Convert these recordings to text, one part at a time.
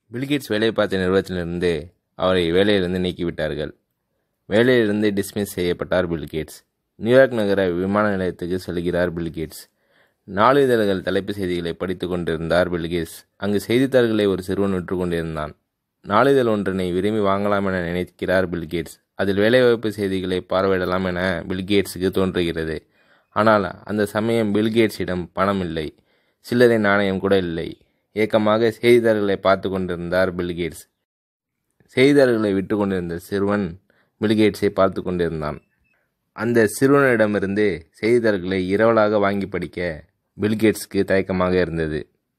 Bill Gates வேலை பார்த்த நிறுவனத்திலிருந்து அவரை வேலையிலிருந்து நீக்கிவிட்டார்கள் வேலையிலிருந்து டிஸ்மிஸ் செய்யப்பட்டார் பில்கேட்ஸ் நியூயார்க் நகர விமான நிலையத்துக்கு செல்கிறார் பில்கேட்ஸ் நாளிதழ்கள் தலைப்பு செய்திகளை படித்து கொண்டிருந்தார் பில்கேட்ஸ் அங்கு செய்தித்தாள்களை ஒரு சிறுவன் விற்று கொண்டிருந்தான் நாளிதழ் ஒன்றினை விரும்பி வாங்கலாம் என நினைக்கிறார் பில்கேட்ஸ் அதில் வேலைவாய்ப்பு செய்திகளை பார்வையிடலாம் என பில்கேட்ஸுக்கு தோன்றுகிறது ஆனால் அந்த சமயம் பில்கேட்ஸிடம் பணம் இல்லை சில்லறை நாணயம் கூட இல்லை ஏக்கமாக செய்தித்தாள்களை பார்த்து கொண்டிருந்தார் பில்கேட்ஸ் செய்தித்தாள்களை விட்டு கொண்டிருந்த சிறுவன் பில்கேட்ஸை பார்த்து கொண்டிருந்தான் அந்த சிறுவனிடமிருந்து செய்தித்தாள்களை இரவலாக வாங்கி படிக்க பில்கேட்ஸ்க்கு தயக்கமாக இருந்தது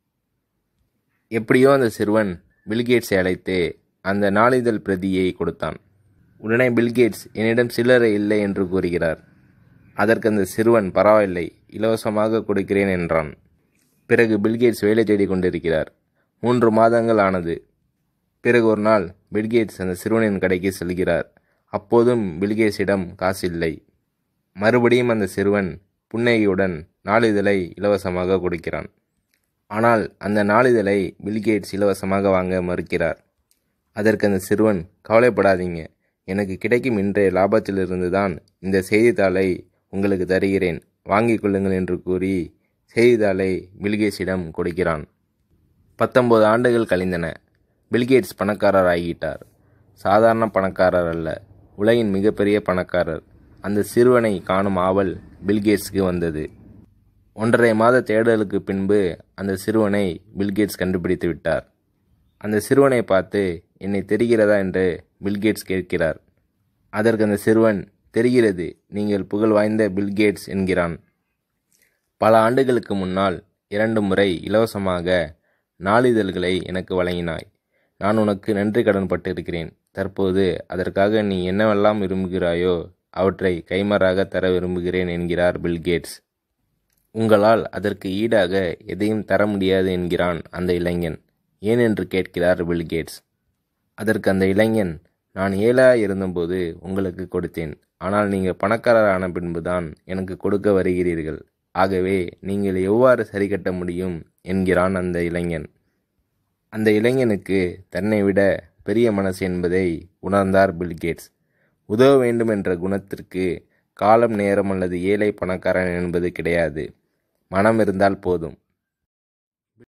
எப்படியோ அந்த சிறுவன் பில்கேட்ஸை அழைத்து அந்த நாளிதழ் பிரதியை கொடுத்தான் உடனே பில்கேட்ஸ் என்னிடம் சில்லறை இல்லை என்று கூறுகிறார் அதற்கு அந்த சிறுவன் பரவாயில்லை இலவசமாக கொடுக்கிறேன் என்றான் பிறகு பில்கேட்ஸ் வேலை தேடிக் கொண்டிருக்கிறார் மூன்று மாதங்கள் ஆனது பிறகு ஒரு நாள் பில்கேட்ஸ் அந்த சிறுவனின் கடைக்கு செல்கிறார் அப்போதும் பில்கேட்ஸிடம் காசு இல்லை மறுபடியும் அந்த சிறுவன் புன்னகையுடன் நாளிதழை இலவசமாக கொடுக்கிறான் ஆனால் அந்த நாளிதழை பில்கேட்ஸ் இலவசமாக வாங்க மறுக்கிறார் அதற்கு அந்த சிறுவன் கவலைப்படாதீங்க எனக்கு கிடைக்கும் இன்றைய லாபத்திலிருந்து தான் இந்த செய்தித்தாளை உங்களுக்கு தருகிறேன் வாங்கிக் கொள்ளுங்கள் என்று கூறி செய்தித்தாளை பில்கேட்ஸிடம் கொடுக்கிறான் பத்தொன்பது ஆண்டுகள் கழிந்தன பில்கேட்ஸ் பணக்காரர் ஆகிட்டார் சாதாரண பணக்காரர் அல்ல உலகின் மிகப்பெரிய பணக்காரர் அந்த சிறுவனை காணும் ஆவல் பில்கேட்ஸ்க்கு வந்தது ஒன்றரை மாத தேடலுக்கு பின்பு அந்த சிறுவனை பில்கேட்ஸ் கண்டுபிடித்து விட்டார் அந்த சிறுவனை பார்த்து என்னை தெரிகிறதா என்று பில்கேட்ஸ் கேட்கிறார் அதற்கு அந்த சிறுவன் தெரிகிறது நீங்கள் புகழ் வாய்ந்த பில்கேட்ஸ் என்கிறான் பல ஆண்டுகளுக்கு முன்னால் இரண்டு முறை இலவசமாக நாளிதழ்களை எனக்கு வழங்கினாய் நான் உனக்கு நன்றி கடன் பட்டிருக்கிறேன் தற்போது அதற்காக நீ என்னவெல்லாம் விரும்புகிறாயோ அவற்றை கைமாறாக தர விரும்புகிறேன் என்கிறார் பில்கேட்ஸ் உங்களால் அதற்கு ஈடாக எதையும் தர முடியாது என்கிறான் அந்த இளைஞன் ஏன் என்று கேட்கிறார் பில்கேட்ஸ் அதற்கு அந்த இளைஞன் நான் ஏழாக இருந்தபோது உங்களுக்கு கொடுத்தேன் ஆனால் நீங்கள் பணக்காரரான பின்புதான் எனக்கு கொடுக்க வருகிறீர்கள் ஆகவே நீங்கள் எவ்வாறு சரி கட்ட முடியும் என்கிறான் அந்த இளைஞன் அந்த இளைஞனுக்கு தன்னை விட பெரிய மனசு என்பதை உணர்ந்தார் பில்கேட்ஸ் உதவ வேண்டும் என்ற குணத்திற்கு காலம் நேரம் அல்லது ஏழை பணக்காரன் என்பது கிடையாது மனம் இருந்தால் போதும்